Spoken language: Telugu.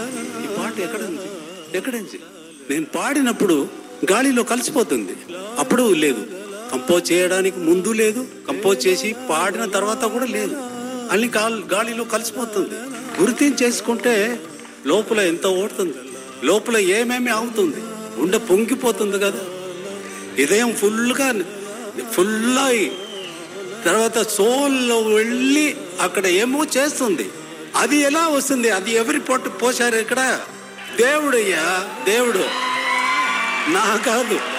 ఈ పాట ఎక్కడ నుంచి ఎక్కడి నుంచి నేను పాడినప్పుడు గాలిలో కలిసిపోతుంది అప్పుడు లేదు కంపోజ్ చేయడానికి ముందు లేదు కంపోజ్ చేసి పాడిన తర్వాత కూడా లేదు అన్ని గాలి గాలిలో కలిసిపోతుంది గుర్తించేసుకుంటే లోపల ఎంత ఓడుతుంది లోపల ఏమేమి అవుతుంది గుండె పొంగిపోతుంది కదా ఇదయం ఫుల్గా ఫుల్ అయి తర్వాత సోల్లో వెళ్ళి అక్కడ ఏమో చేస్తుంది అది ఎలా వస్తుంది అది ఎవరి పొట్టు పోశారు ఇక్కడ దేవుడయ్యా దేవుడు నా కాదు